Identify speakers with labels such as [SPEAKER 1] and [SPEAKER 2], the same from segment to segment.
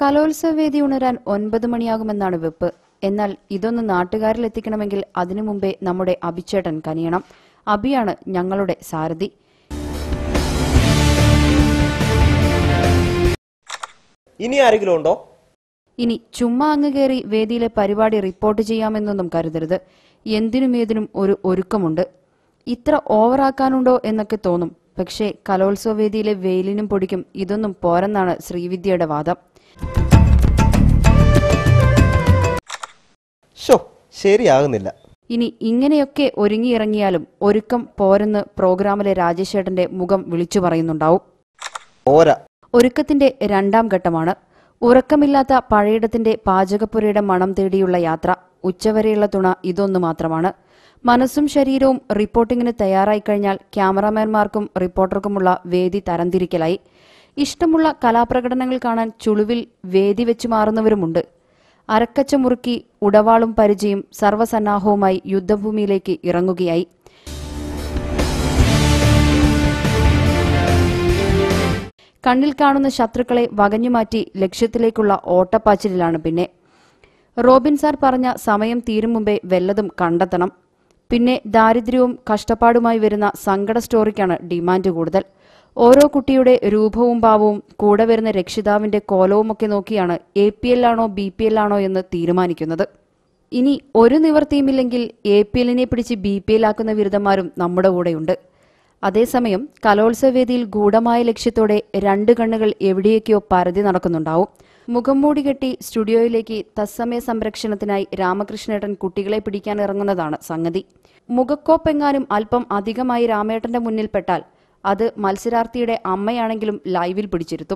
[SPEAKER 1] കലോത്സവ വേദി ഉണരാൻ ഒൻപത് മണിയാകുമെന്നാണ് വെപ്പ് എന്നാൽ ഇതൊന്ന് നാട്ടുകാരിൽ എത്തിക്കണമെങ്കിൽ അതിനു മുമ്പേ നമ്മുടെ അഭിച്ചേട്ടൻ കനിയണം അഭിയാണ് ഞങ്ങളുടെ സാരഥി
[SPEAKER 2] ഇനി ആരെങ്കിലും ഉണ്ടോ
[SPEAKER 1] ഇനി ചുമ്മാ അങ്ങ് കയറി വേദിയിലെ പരിപാടി റിപ്പോർട്ട് ചെയ്യാമെന്നൊന്നും കരുതരുത് എന്തിനും ഏതിനും ഒരു ഒരുക്കമുണ്ട് ഇത്ര ഓവറാക്കാനുണ്ടോ എന്നൊക്കെ തോന്നും പക്ഷേ കലോത്സവ വേദിയിലെ വെയിലിനും പൊടിക്കും ഇതൊന്നും പോരെന്നാണ് ശ്രീവിദ്യയുടെ വാദം
[SPEAKER 2] ഷോ ശരിയാകുന്നില്ല
[SPEAKER 1] ഇനി ഇങ്ങനെയൊക്കെ ഒരുങ്ങിയിറങ്ങിയാലും ഒരുക്കം പോരെന്ന് പ്രോഗ്രാമിലെ രാജേഷേട്ടന്റെ മുഖം വിളിച്ചു പറയുന്നുണ്ടാവും
[SPEAKER 2] ഓരാ
[SPEAKER 1] ഒരുക്കത്തിന്റെ രണ്ടാം ഘട്ടമാണ് ഉറക്കമില്ലാത്ത പഴയിടത്തിന്റെ പാചകപ്പുരയുടെ മണം തേടിയുള്ള യാത്ര ഉച്ചവരെയുള്ള തുണ ഇതൊന്നു മാത്രമാണ് മനസ്സും ശരീരവും റിപ്പോർട്ടിങ്ങിന് തയ്യാറായി കഴിഞ്ഞാൽ ക്യാമറാമാൻമാർക്കും റിപ്പോർട്ടർക്കുമുള്ള വേദി തരംതിരിക്കലായി ഇഷ്ടമുള്ള കലാപ്രകടനങ്ങൾ കാണാൻ ചുളുവിൽ വേദി വെച്ച് മാറുന്നവരുമുണ്ട് അരക്കച്ച മുറുക്കി ഉടവാളും പരിചയും സർവ്വസന്നാഹവുമായി യുദ്ധഭൂമിയിലേക്ക് ഇറങ്ങുകയായി കണ്ണിൽ കാണുന്ന ശത്രുക്കളെ വകഞ്ഞുമാറ്റി ലക്ഷ്യത്തിലേക്കുള്ള ഓട്ടപ്പാച്ചിലാണ് പിന്നെ റോബിൻ സാർ പറഞ്ഞ സമയം തീരും മുമ്പേ വല്ലതും കണ്ടെത്തണം പിന്നെ ദാരിദ്ര്യവും കഷ്ടപ്പാടുമായി വരുന്ന സങ്കട സ്റ്റോറിക്കാണ് ഡിമാൻഡ് കൂടുതൽ ഓരോ കുട്ടിയുടെ രൂപവും ഭാവവും കൂടെ വരുന്ന രക്ഷിതാവിന്റെ കോലവുമൊക്കെ നോക്കിയാണ് എ പി എൽ ആണോ ബി പി എൽ ആണോ എന്ന് തീരുമാനിക്കുന്നത് ഇനി ഒരു നിവർത്തിയുമില്ലെങ്കിൽ എ പി എല്ലിനെ പിടിച്ച് ബി പി എൽ ആക്കുന്ന ബിരുദന്മാരും നമ്മുടെ കൂടെയുണ്ട് അതേസമയം കലോത്സവ വേദിയിൽ ഗൂഢമായ ലക്ഷ്യത്തോടെ രണ്ട് കണ്ണുകൾ എവിടെയൊക്കെയോ പരതി നടക്കുന്നുണ്ടാവും മുഖം മൂടി കെട്ടി സ്റ്റുഡിയോയിലേക്ക് തത്സമയ സംരക്ഷണത്തിനായി രാമകൃഷ്ണേട്ടൻ കുട്ടികളെ പിടിക്കാൻ ഇറങ്ങുന്നതാണ് സംഗതി മുഖക്കോപ്പെങ്ങാനും അല്പം അധികമായി രാമേട്ടന്റെ മുന്നിൽപ്പെട്ടാൽ അത് മത്സരാർത്ഥിയുടെ അമ്മയാണെങ്കിലും ലൈവിൽ പിടിച്ചിരുത്തും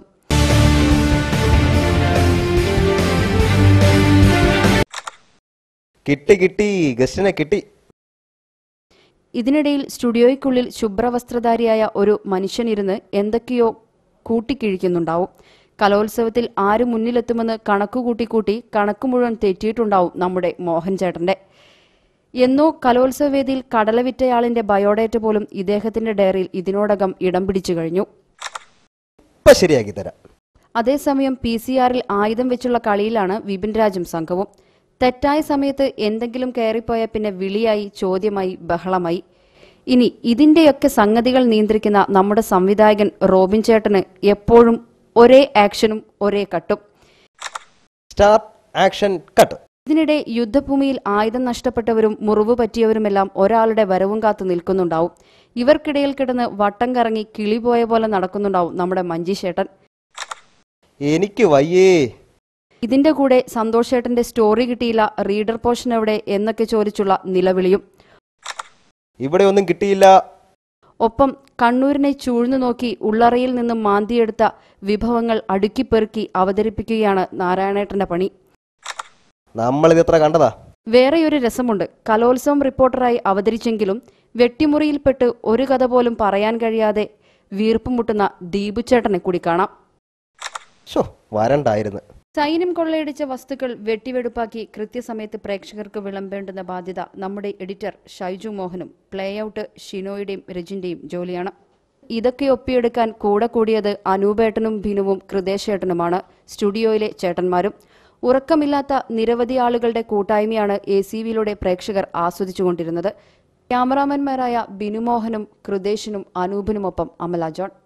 [SPEAKER 2] കിട്ടി കിട്ടി ഗസ്റ്റിനെ കിട്ടി
[SPEAKER 1] ഇതിനിടയിൽ സ്റ്റുഡിയോയ്ക്കുള്ളിൽ ശുഭ്രവസ്ത്രധാരിയായ ഒരു മനുഷ്യനിരുന്ന് എന്തൊക്കെയോ കൂട്ടിക്കിഴിക്കുന്നുണ്ടാവും കലോത്സവത്തിൽ ആര് മുന്നിലെത്തുമെന്ന് കണക്കു കൂട്ടിക്കൂട്ടി കണക്ക് മുഴുവൻ തെറ്റിയിട്ടുണ്ടാവും നമ്മുടെ മോഹൻ ചേട്ടന്റെ എന്നോ കലോത്സവ വേദിയിൽ കടല വിറ്റയാളിന്റെ ബയോഡേറ്റ പോലും ഇദ്ദേഹത്തിന്റെ ഡയറിയിൽ ഇതിനോടകം ഇടം പിടിച്ചു കഴിഞ്ഞു
[SPEAKER 2] ഇപ്പൊ ശരിയാക്കി തരാം
[SPEAKER 1] അതേസമയം പി സി ആറിൽ ആയുധം വെച്ചുള്ള കളിയിലാണ് വിപിൻ രാജും സംഘവും തെറ്റായ സമയത്ത് എന്തെങ്കിലും കയറിപ്പോയ പിന്നെ വിളിയായി ചോദ്യമായി ബഹളമായി ഇനി ഇതിന്റെയൊക്കെ സംഗതികൾ നിയന്ത്രിക്കുന്ന നമ്മുടെ സംവിധായകൻ റോബിൻ ചേട്ടന് എപ്പോഴും ഒരേ ആക്ഷനും ഒരേ കട്ടും
[SPEAKER 2] സ്റ്റാർട്ട് ആക്ഷൻ കട്ട്
[SPEAKER 1] ഇതിനിടെ യുദ്ധഭൂമിയിൽ ആയുധം നഷ്ടപ്പെട്ടവരും മുറിവ് പറ്റിയവരുമെല്ലാം ഒരാളുടെ വരവും കാത്തു നിൽക്കുന്നുണ്ടാവും ഇവർക്കിടയിൽ കിടന്ന് വട്ടം കറങ്ങി കിളി പോയ പോലെ നടക്കുന്നുണ്ടാവും നമ്മുടെ മഞ്ജീഷേട്ടൻ
[SPEAKER 2] എനിക്ക് വയ്യേ
[SPEAKER 1] ഇതിന്റെ കൂടെ സന്തോഷേട്ടന്റെ സ്റ്റോറി കിട്ടിയില്ല റീഡർ പോർഷൻ എവിടെ എന്നൊക്കെ ചോദിച്ചുള്ള നിലവിളിയും
[SPEAKER 2] ഇവിടെ ഒന്നും കിട്ടിയില്ല
[SPEAKER 1] ഒപ്പം കണ്ണൂരിനെ ചൂഴ്ന്നു നോക്കി ഉള്ളറയിൽ നിന്നും മാന്തിയെടുത്ത വിഭവങ്ങൾ അടുക്കിപ്പെറുക്കി അവതരിപ്പിക്കുകയാണ് നാരായണേട്ടന്റെ പണി
[SPEAKER 2] നമ്മളിത് എത്ര കണ്ടതാ
[SPEAKER 1] വേറെയൊരു രസമുണ്ട് കലോത്സവം റിപ്പോർട്ടറായി അവതരിച്ചെങ്കിലും വെട്ടിമുറിയിൽപ്പെട്ട് ഒരു കഥ പോലും പറയാൻ കഴിയാതെ വീർപ്പുമുട്ടുന്ന ദീപുചേട്ടനെ കൂടി കാണാം
[SPEAKER 2] ഷോ വരണ്ടായിരുന്നു
[SPEAKER 1] സൈന്യം കൊള്ളയടിച്ച വസ്തുക്കൾ വെട്ടിവെടുപ്പാക്കി കൃത്യസമയത്ത് പ്രേക്ഷകർക്ക് വിളമ്പേണ്ടുന്ന ബാധ്യത നമ്മുടെ എഡിറ്റർ ഷൈജു മോഹനും പ്ലേഔട്ട് ഷിനോയുടെയും രജിന്റെയും ജോലിയാണ് ഇതൊക്കെ ഒപ്പിയെടുക്കാൻ കൂടെ കൂടിയത് അനൂപേട്ടനും ഭിനുവും കൃതേശേട്ടനുമാണ് സ്റ്റുഡിയോയിലെ ചേട്ടന്മാരും ഉറക്കമില്ലാത്ത നിരവധി ആളുകളുടെ കൂട്ടായ്മയാണ് എ സി വിയിലൂടെ പ്രേക്ഷകർ ആസ്വദിച്ചുകൊണ്ടിരുന്നത് ക്യാമറാമാൻമാരായ ബിനുമോഹനും കൃതേശിനും അനൂപിനുമൊപ്പം അമല ജോൺ